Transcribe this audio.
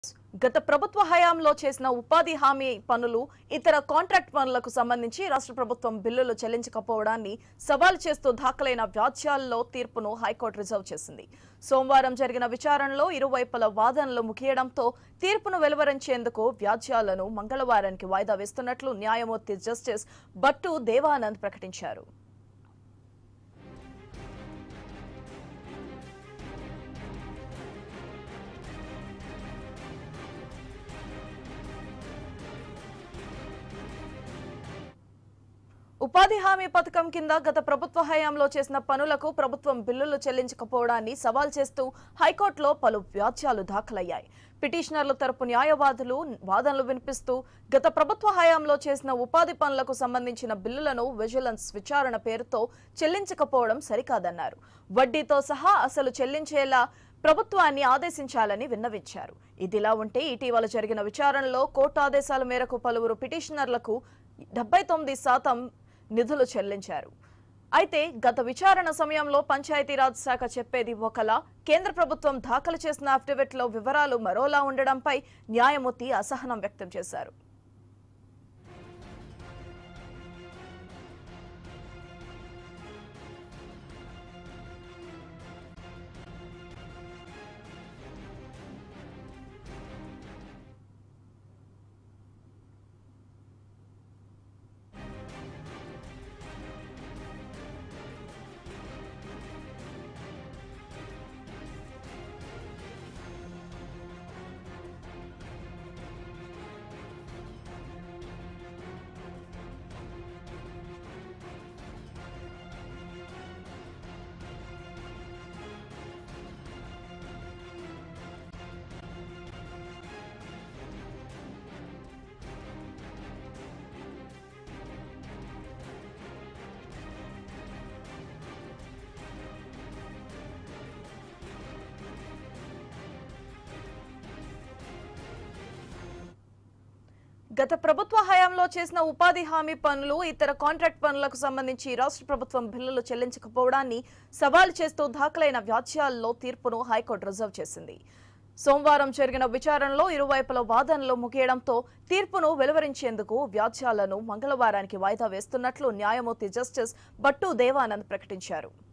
గత ప్రభుత్వ హయాంలో చేసిన ఉపాధి హామీ పనులు ఇతర కాంట్రాక్ట్ పనులకు సంబంధించి రాష్ట్ర ప్రభుత్వం బిల్లులు చెల్లించకపోవడాన్ని సవాల్ చేస్తూ దాఖలైన వ్యాజ్యాల్లో తీర్పును హైకోర్టు రిజర్వ్ చేసింది సోమవారం జరిగిన విచారణలో ఇరువైపుల వాదనలు ముగియడంతో తీర్పును వెలువరించేందుకు వ్యాజ్యాలను మంగళవారానికి వాయిదా వేస్తున్నట్లు న్యాయమూర్తి జస్టిస్ బట్టు దేవానంద్ ప్రకటించారు ఉపాధి హామీ పథకం కింద గత ప్రభుత్వ హయాంలో చేసిన పనులకు ప్రభుత్వం బిల్లులు చెల్లించకపోవడాన్ని సవాల్ చేస్తూ హైకోర్టులో పలు వ్యాజ్యాలు దాఖలయ్యాయి పిటిషనర్ల తరపు న్యాయవాదులు వాదనలు వినిపిస్తూ గత ప్రభుత్వ హయాంలో చేసిన ఉపాధి పనులకు సంబంధించిన బిల్లులను విజిలెన్స్ విచారణ పేరుతో చెల్లించకపోవడం సరికాదన్నారు వడ్డీతో సహా అసలు చెల్లించేలా ప్రభుత్వాన్ని ఆదేశించాలని విన్నవించారు ఇదిలా ఉంటే ఇటీవల జరిగిన విచారణలో కోర్టు ఆదేశాల మేరకు పలువురు పిటిషనర్లకు డెబ్బై తొమ్మిది శాతం నిధులు చెల్లించారు అయితే గత విచారణ సమయంలో పంచాయతీరాజ్ శాఖ చెప్పేది ఒకలా కేంద్ర ప్రభుత్వం దాఖలు చేసిన అఫిడవిట్లో వివరాలు మరోలా ఉండడంపై న్యాయమూర్తి అసహనం వ్యక్తం చేశారు గత ప్రభుత్వ హయాంలో చేసిన ఉపాధి హామీ పనులు ఇతర కాంట్రాక్ట్ పనులకు సంబంధించి రాష్ట్ర ప్రభుత్వం బిల్లులు చెల్లించకపోవడాన్ని సవాల్ చేస్తూ దాఖలైన వ్యాజ్యాల్లో తీర్పును హైకోర్టు రిజర్వ్ చేసింది సోమవారం జరిగిన విచారణలో ఇరువైపుల వాదనలు ముగియడంతో తీర్పును వెలువరించేందుకు వ్యాజ్యాలను మంగళవారానికి వాయిదా వేస్తున్నట్లు న్యాయమూర్తి జస్టిస్ బట్టు దేవానంద్ ప్రకటించారు